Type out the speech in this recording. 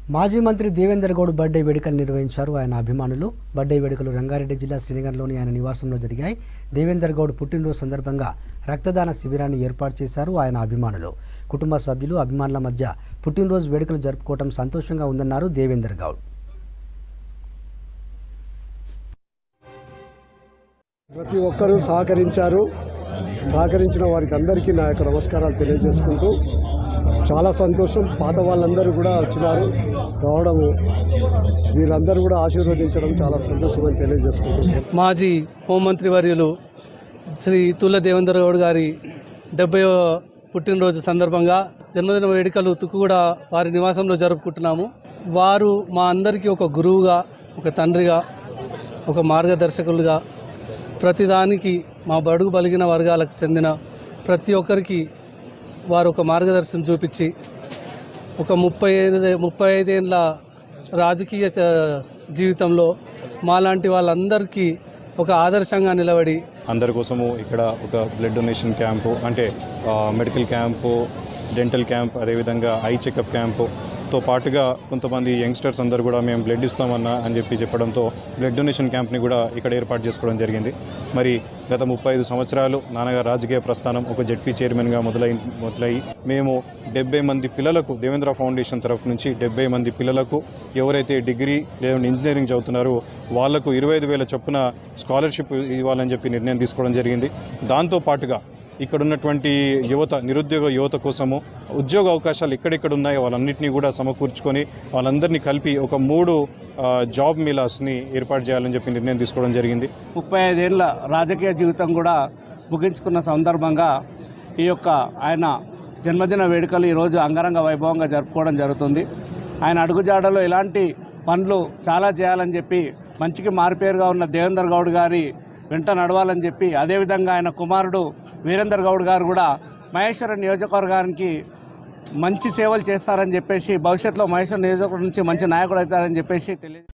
మాజీ మంత్రి దేవేందర్ గౌడ్ బర్త్డే వేడుకలు నిర్వహించారు ఆయన అభిమానులు బర్త్డే వేడుకలు రంగారెడ్డి జిల్లా శ్రీనగర్లోని ఆయన నివాసంలో జరిగాయి దేవేందర్ గౌడ్ పుట్టినరోజు సందర్భంగా రక్తదాన శిబిరాన్ని ఏర్పాటు చేశారు ఆయన అభిమానులు కుటుంబ సభ్యులు అభిమానుల మధ్య పుట్టినరోజు వేడుకలు జరుపుకోవడం సంతోషంగా ఉందన్నారు దేవేందర్ గౌడ్ ప్రతి ఒక్కరూ సహకరించారు సహకరించిన వారికి అందరికీ నా యొక్క నమస్కారాలు తెలియజేసుకుంటూ చాలా సంతోషం పాత వాళ్ళందరూ కూడా వచ్చినారు రావడము వీరందరూ కూడా ఆశీర్వదించడం చాలా సంతోషం అని తెలియజేసుకుంటున్నాను మాజీ హోంమంత్రి వర్యులు శ్రీ తుల్ల దేవేంద్ర గౌడ్ గారి డెబ్బై పుట్టినరోజు సందర్భంగా జన్మదిన వేడుకలు తుక్కుగూడ వారి నివాసంలో జరుపుకుంటున్నాము వారు మా అందరికీ ఒక గురువుగా ఒక తండ్రిగా ఒక మార్గదర్శకులుగా ప్రతిదానికి మా బడుగు బలిగిన వర్గాలకు చెందిన ప్రతి ఒక్కరికి వారు ఒక మార్గదర్శనం చూపించి ఒక ముప్పై ఐదు ముప్పై ఐదేళ్ళ రాజకీయ చ- జీవితంలో మాలాంటి వాళ్ళందరికీ ఒక ఆదర్శంగా నిలబడి అందరి కోసము ఇక్కడ ఒక బ్లడ్ డొనేషన్ క్యాంపు అంటే ఆ, మెడికల్ క్యాంపు డెంటల్ క్యాంప్ అదేవిధంగా ఐ చెకప్ క్యాంపుతో పాటుగా కొంతమంది యంగ్స్టర్స్ అందరూ కూడా మేము బ్లడ్ ఇస్తామన్నా అని చెప్పి చెప్పడంతో బ్లడ్ డొనేషన్ క్యాంప్ని కూడా ఇక్కడ ఏర్పాటు చేసుకోవడం జరిగింది మరి గత ముప్పై ఐదు సంవత్సరాలు నాన్నగారు రాజకీయ ప్రస్థానం ఒక జడ్పీ చైర్మన్గా మొదలై మొదలయ్యి మేము డెబ్బై మంది పిల్లలకు దేవేంద్ర ఫౌండేషన్ తరఫు నుంచి డెబ్బై మంది పిల్లలకు ఎవరైతే డిగ్రీ లేదా ఇంజనీరింగ్ చదువుతున్నారో వాళ్లకు ఇరవై ఐదు వేల చొప్పున స్కాలర్షిప్ ఇవ్వాలని చెప్పి నిర్ణయం తీసుకోవడం జరిగింది దాంతో పాటుగా ఇక్కడ ఉన్నటువంటి యువత నిరుద్యోగ యువత కోసము ఉద్యోగ అవకాశాలు ఎక్కడెక్కడ ఉన్నాయో వాళ్ళన్నింటినీ కూడా సమకూర్చుకొని వాళ్ళందరినీ కలిపి ఒక మూడు ఆ, జాబ్ మిలాస్ని ఏర్పాటు చేయాలని చెప్పి నిర్ణయం తీసుకోవడం జరిగింది ముప్పై ఐదేళ్ల రాజకీయ జీవితం కూడా ముగించుకున్న సందర్భంగా ఈ యొక్క ఆయన జన్మదిన వేడుకలు ఈరోజు అంగరంగ వైభవంగా జరుపుకోవడం జరుగుతుంది ఆయన అడుగుజాడలో ఇలాంటి పనులు చాలా చేయాలని చెప్పి మంచికి మారిపేరుగా ఉన్న దేవేందర్ గౌడ్ గారి వెంట నడవాలని చెప్పి అదేవిధంగా ఆయన కుమారుడు వీరేందర్ గౌడ్ గారు కూడా మహేశ్వర నియోజకవర్గానికి మంచి సేవలు చేస్తారని చెప్పేసి భవిష్యత్తులో మహేశ్వర నియోజకవర్గం నుంచి మంచి నాయకుడు అవుతారని చెప్పేసి తెలియ